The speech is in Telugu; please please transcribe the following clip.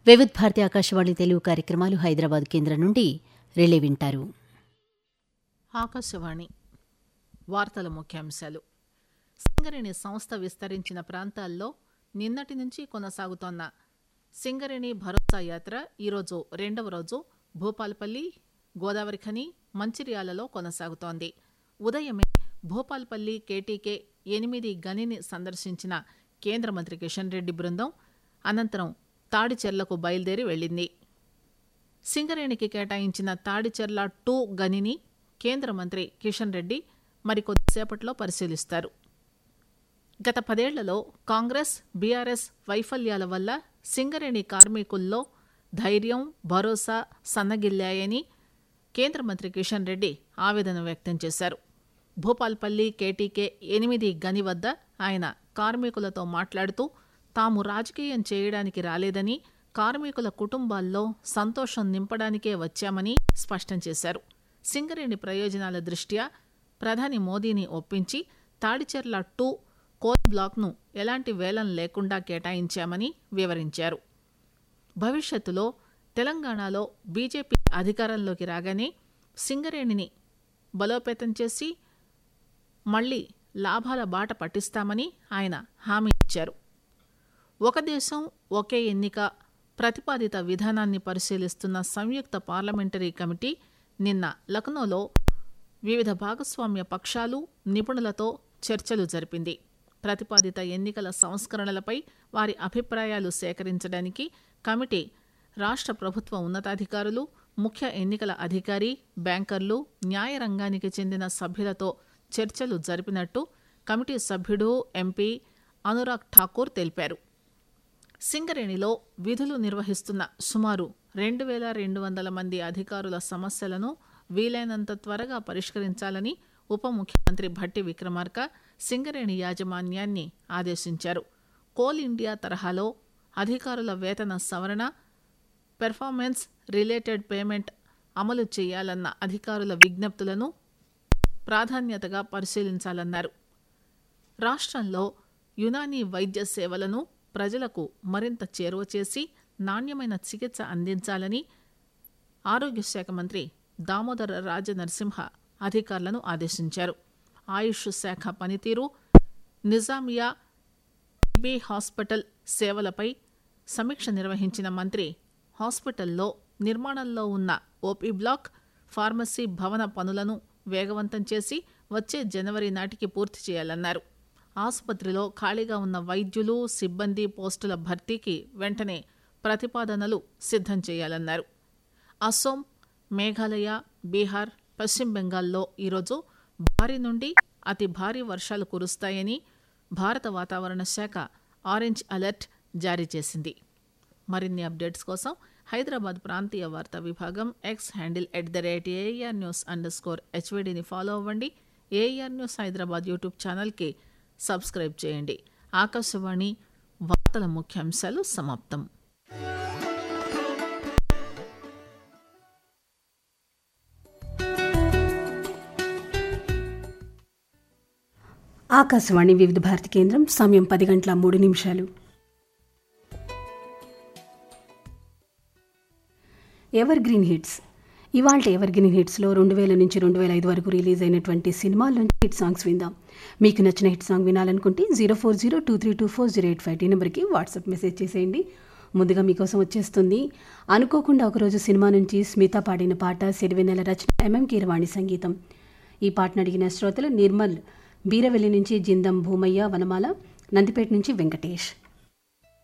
వివిధ్ భారతి ఆకాశవాణి తెలుగు కార్యక్రమాలు హైదరాబాద్ కేంద్రం నుండి రిలే వింటారు ఆకాశవాణి వార్తల ముఖ్యాంశాలు సింగరేణి సంస్థ విస్తరించిన ప్రాంతాల్లో నిన్నటి నుంచి కొనసాగుతోన్న సింగరేణి భరోసా యాత్ర ఈరోజు రెండవ రోజు భూపాల్పల్లి గోదావరిఖని మంచిర్యాలలో కొనసాగుతోంది ఉదయమే భూపాల్పల్లి కేటీకే ఎనిమిది గనిని సందర్శించిన కేంద్ర మంత్రి కిషన్ రెడ్డి బృందం అనంతరం తాడిచెర్లకు బయలుదేరి వెళ్లింది సింగరేణికి కేటాయించిన తాడిచెర్ల టూ గనిని కేంద్ర మంత్రి కిషన్ రెడ్డి మరికొద్దిసేపట్లో పరిశీలిస్తారు గత పదేళ్లలో కాంగ్రెస్ బీఆర్ఎస్ వైఫల్యాల వల్ల సింగరేణి కార్మికుల్లో ధైర్యం భరోసా సన్నగిల్లాయని కేంద్ర మంత్రి కిషన్ రెడ్డి ఆవేదన వ్యక్తం చేశారు భూపాల్పల్లి కేటీకే ఎనిమిది గని వద్ద ఆయన కార్మికులతో మాట్లాడుతూ తాము రాజకీయం చేయడానికి రాలేదని కార్మికుల కుటుంబాల్లో సంతోషం నింపడానికే వచ్చామని స్పష్టం చేశారు సింగరేణి ప్రయోజనాల దృష్ట్యా ప్రధాని మోదీని ఒప్పించి తాడిచెర్ల టూ కోల్ బ్లాక్ను ఎలాంటి వేలం లేకుండా కేటాయించామని వివరించారు భవిష్యత్తులో తెలంగాణలో బీజేపీ అధికారంలోకి రాగానే సింగరేణిని బలోపేతం చేసి మళ్లీ లాభాల బాట పట్టిస్తామని ఆయన హామీ ఇచ్చారు ఒక దేశం ఒకే ఎన్నిక ప్రతిపాదిత విధానాన్ని పరిశీలిస్తున్న సంయుక్త పార్లమెంటరీ కమిటీ నిన్న లక్నోలో వివిధ భాగస్వామ్య పక్షాలు నిపుణులతో చర్చలు జరిపింది ప్రతిపాదిత ఎన్నికల సంస్కరణలపై వారి అభిప్రాయాలు సేకరించడానికి కమిటీ రాష్ట్ర ప్రభుత్వ ఉన్నతాధికారులు ముఖ్య ఎన్నికల అధికారి బ్యాంకర్లు న్యాయ రంగానికి చెందిన సభ్యులతో చర్చలు జరిపినట్టు కమిటీ సభ్యుడు ఎంపీ అనురాగ్ ఠాకూర్ తెలిపారు సింగరేణిలో విధులు నిర్వహిస్తున్న సుమారు రెండు వేల రెండు వందల మంది అధికారుల సమస్యలను వీలైనంత త్వరగా పరిష్కరించాలని ఉప ముఖ్యమంత్రి భట్టి విక్రమార్క సింగరేణి యాజమాన్యాన్ని ఆదేశించారు కోల్ ఇండియా తరహాలో అధికారుల వేతన సవరణ పెర్ఫార్మెన్స్ రిలేటెడ్ పేమెంట్ అమలు చేయాలన్న అధికారుల విజ్ఞప్తులను ప్రాధాన్యతగా పరిశీలించాలన్నారు రాష్ట్రంలో యునానీ వైద్య సేవలను ప్రజలకు మరింత చేరువ చేసి నాణ్యమైన చికిత్స అందించాలని ఆరోగ్య శాఖ మంత్రి దామోదర రాజనరసింహ అధికారులను ఆదేశించారు ఆయుష్ శాఖ పనితీరు నిజామియా బీ హాస్పిటల్ సేవలపై సమీక్ష నిర్వహించిన మంత్రి హాస్పిటల్లో నిర్మాణంలో ఉన్న ఓపీ బ్లాక్ ఫార్మసీ భవన పనులను వేగవంతం చేసి వచ్చే జనవరి నాటికి పూర్తి చేయాలన్నారు ఆసుపత్రిలో ఖాళీగా ఉన్న వైద్యులు సిబ్బంది పోస్టుల భర్తీకి వెంటనే ప్రతిపాదనలు సిద్ధం చేయాలన్నారు అసోం మేఘాలయ బీహార్ పశ్చిమ బెంగాల్లో ఈరోజు భారీ నుండి అతి భారీ వర్షాలు కురుస్తాయని భారత వాతావరణ శాఖ ఆరెంజ్ అలర్ట్ జారీ చేసింది మరిన్ని అప్డేట్స్ కోసం హైదరాబాద్ ప్రాంతీయ వార్తా విభాగం X handle at the rate AR news underscore హెచ్వీడీని ఫాలో అవ్వండి ఏఆర్ న్యూస్ హైదరాబాద్ యూట్యూబ్ ఛానల్కి సబ్స్క్రైబ్ చేయండి ఆకాశవాణి వార్తల ముఖ్యాంశాలు సమాప్తం ఆకాశవాణి వివిధ భారతి కేంద్రం సమయం పది గంటల మూడు నిమిషాలు ఎవర్ గ్రీన్ హిట్స్ ఇవాళ ఎవర్ గ్రీన్ హిట్స్లో రెండు వేల నుంచి రెండు వేల ఐదు వరకు రిలీజ్ అయినటువంటి సినిమాల నుంచి హిట్ సాంగ్స్ విందాం మీకు నచ్చిన హిట్ సాంగ్ వినాలనుకుంటే zero four zero two three two four zero eight five ఈ నెంబర్కి వాట్సాప్ మెసేజ్ చేసేయండి ముందుగా మీకోసం వచ్చేస్తుంది అనుకోకుండా ఒకరోజు సినిమా నుంచి స్మిత పాడిన పాట సిరివెన్నెల రచన ఎంఎం కీరవాణి సంగీతం ఈ పాటను అడిగిన శ్రోతలు నిర్మల్ బీరవెల్లి నుంచి జిందం భూమయ్య వనమాల నందిపేట నుంచి వెంకటేష్